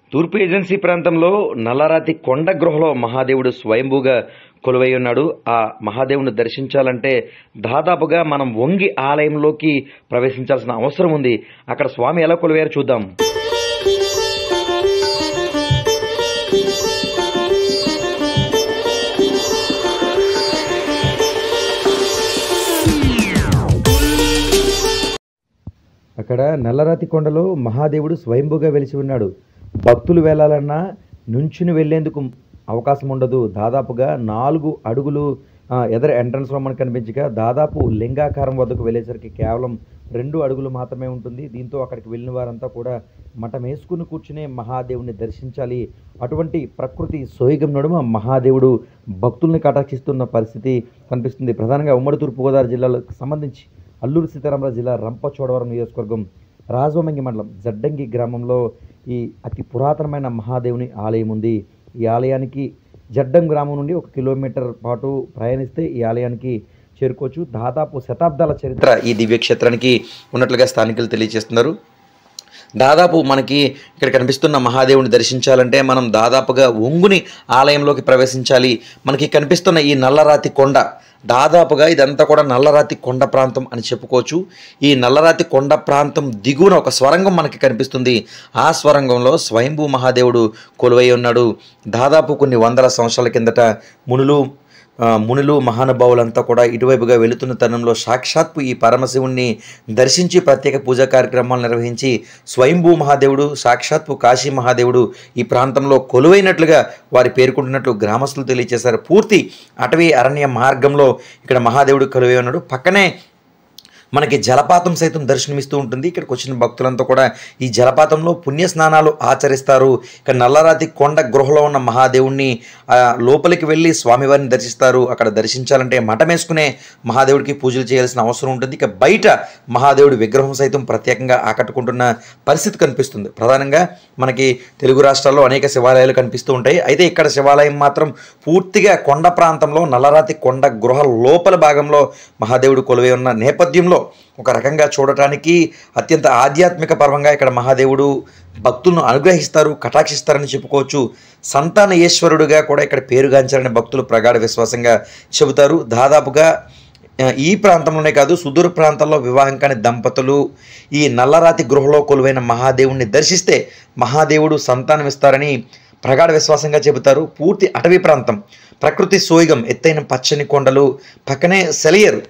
తూర్పు ఏజెన్సీ ప్రాంతంలో నల్లరాతి కొండ గృహలో మహాదేవుడు స్వయంభూగా కొలువై ఉన్నాడు ఆ మహాదేవుని దర్శించాలంటే దాదాపుగా మనం వంగి ఆలయంలోకి ప్రవేశించాల్సిన అవసరం ఉంది అక్కడ స్వామి ఎలా కొలువయ్యారో చూద్దాం అక్కడ నల్లరాతి కొండలో మహాదేవుడు స్వయంభూగా వెలిసి ఉన్నాడు భక్తులు వెళ్ళాలన్నా నుంచుని వెళ్ళేందుకు అవకాశం ఉండదు దాదాపుగా నాలుగు అడుగులు ఆ, ఎదర ఎంట్రన్స్లో మనకు కనిపించగా దాదాపు లింగాకారం వద్దకు వెళ్ళేసరికి కేవలం రెండు అడుగులు మాత్రమే ఉంటుంది దీంతో అక్కడికి వెళ్ళిన వారంతా కూడా మఠం వేసుకుని కూర్చునే మహాదేవుని దర్శించాలి అటువంటి ప్రకృతి సోయగం నడుమ మహాదేవుడు భక్తుల్ని కటాక్షిస్తున్న పరిస్థితి కనిపిస్తుంది ప్రధానంగా ఉమ్మడి తూర్పుగోదావరి జిల్లాలకు సంబంధించి అల్లూరు సీతారామరాజు జిల్లా రంపచోడవరం నియోజకవర్గం రాజవమంగి మండలం జడ్డంగి గ్రామంలో ఈ అతి పురాతనమైన మహాదేవుని ఆలయం ఉంది ఈ ఆలయానికి జడ్డం గ్రామం నుండి ఒక కిలోమీటర్ పాటు ప్రయాణిస్తే ఈ ఆలయానికి చేరుకోవచ్చు దాదాపు శతాబ్దాల చరిత్ర ఈ దివ్యక్షేత్రానికి ఉన్నట్లుగా స్థానికులు తెలియజేస్తున్నారు దాదాపు మనకి ఇక్కడ కనిపిస్తున్న మహాదేవుని దర్శించాలంటే మనం దాదాపుగా ఒంగుని ఆలయంలోకి ప్రవేశించాలి మనకి కనిపిస్తున్న ఈ నల్లరాతి కొండ దాదాపుగా ఇదంతా కూడా నల్లరాతి కొండ ప్రాంతం అని చెప్పుకోవచ్చు ఈ నల్లరాతి కొండ ప్రాంతం దిగువన ఒక స్వరంగం మనకి కనిపిస్తుంది ఆ స్వరంగంలో స్వయంభూ మహాదేవుడు కొలువై ఉన్నాడు దాదాపు కొన్ని వందల సంవత్సరాల కిందట మునులు ఆ, మునులు మహానుభావులంతా కూడా ఇటువైపుగా వెళుతున్న తరుణంలో సాక్షాత్తు ఈ పరమశివుణ్ణి దర్శించి ప్రత్యేక పూజా కార్యక్రమాలు నిర్వహించి స్వయంభూ మహాదేవుడు సాక్షాత్తు కాశీ మహాదేవుడు ఈ ప్రాంతంలో కొలువైనట్లుగా వారి పేర్కొంటున్నట్లు గ్రామస్తులు తెలియజేశారు పూర్తి అటవీ అరణ్య మార్గంలో ఇక్కడ మహాదేవుడు కొలువై ఉన్నాడు పక్కనే మనకి జలపాతం సైతం దర్శనమిస్తూ ఉంటుంది ఇక్కడికి వచ్చిన భక్తులంతా కూడా ఈ జలపాతంలో పుణ్య స్నానాలు ఆచరిస్తారు ఇక్కడ నల్లరాతి కొండ గృహలో ఉన్న మహాదేవుణ్ణి ఆ, లోపలికి వెళ్ళి స్వామివారిని దర్శిస్తారు అక్కడ దర్శించాలంటే మఠం వేసుకునే మహాదేవుడికి పూజలు చేయాల్సిన అవసరం ఉంటుంది ఇక బయట మహాదేవుడి విగ్రహం సైతం ప్రత్యేకంగా ఆకట్టుకుంటున్న పరిస్థితి కనిపిస్తుంది ప్రధానంగా మనకి తెలుగు రాష్ట్రాల్లో అనేక శివాలయాలు కనిపిస్తూ ఉంటాయి అయితే ఇక్కడ శివాలయం మాత్రం పూర్తిగా కొండ ప్రాంతంలో నల్లరాతి కొండ గృహ లోపల భాగంలో మహాదేవుడు కొలువై ఉన్న నేపథ్యంలో ఒక రకంగా చూడటానికి అత్యంత ఆధ్యాత్మిక పర్వంగా ఇక్కడ మహాదేవుడు భక్తులను అనుగ్రహిస్తారు కటాక్షిస్తారని చెప్పుకోవచ్చు సంతాన ఈశ్వరుడుగా కూడా ఇక్కడ పేరుగాంచారని భక్తులు ప్రగాఢ విశ్వాసంగా చెబుతారు దాదాపుగా ఆ, ఈ ప్రాంతంలోనే కాదు సుదూర ప్రాంతాల్లో వివాహం కాని దంపతులు ఈ నల్లరాతి గృహలో కొలువైన మహాదేవుణ్ణి దర్శిస్తే మహాదేవుడు సంతానం ఇస్తారని ప్రగాఢ విశ్వాసంగా చెబుతారు పూర్తి అటవీ ప్రాంతం ప్రకృతి సోయగం ఎత్తైన పచ్చని కొండలు పక్కనే సెలయర్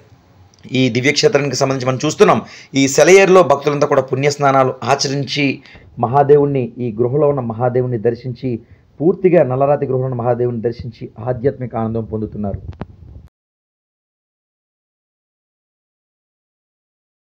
ఈ దివ్యక్షేత్రానికి సంబంధించి మనం చూస్తున్నాం ఈ సెలయేరులో భక్తులంతా కూడా పుణ్యస్నానాలు ఆచరించి మహాదేవుణ్ణి ఈ గృహలో ఉన్న మహాదేవుణ్ణి దర్శించి పూర్తిగా నల్లరాతి గృహంలో ఉన్న మహాదేవుని దర్శించి ఆధ్యాత్మిక ఆనందం పొందుతున్నారు